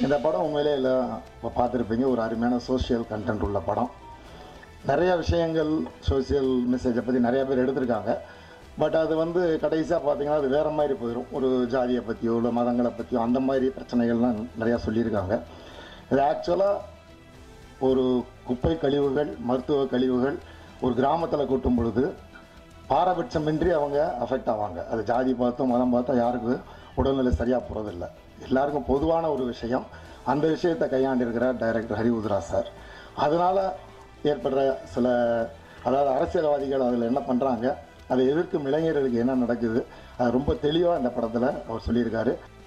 இந்த படம் உண்மையிலே இல்லை இப்போ பார்த்துருப்பீங்க ஒரு அருமையான சோஷியல் கண்டென்ட் உள்ள படம் நிறைய விஷயங்கள் சோஷியல் மெசேஜை பற்றி நிறைய பேர் எடுத்திருக்காங்க பட் அது வந்து கடைசியாக பார்த்தீங்கன்னா அது வேறு மாதிரி போயிடும் ஒரு ஜாதியை பற்றியோ இல்லை மதங்களை பற்றியோ அந்த மாதிரி பிரச்சனைகள்லாம் நிறையா சொல்லியிருக்காங்க இது ஆக்சுவலாக ஒரு குப்பை கழிவுகள் மருத்துவ கழிவுகள் ஒரு கிராமத்தில் கொட்டும் பொழுது பாரபட்சமின்றி அவங்க அஃபெக்ட் ஆவாங்க அது ஜாதி பார்த்தோம் மதம் பார்த்தோம் யாருக்கு உடல்நிலை சரியாக போகிறதில்ல எல்லாருக்கும் பொதுவான ஒரு விஷயம் அந்த விஷயத்தை கையாண்டிருக்கிறார் டைரக்டர் ஹரி உத்ரா சார் அதனால் ஏற்படுற சில அதாவது அரசியல்வாதிகள் அதில் என்ன பண்ணுறாங்க அதை எதிர்க்கும் இளைஞர்களுக்கு என்ன நடக்குது அது ரொம்ப தெளிவாக இந்த படத்தில் அவர் சொல்லியிருக்காரு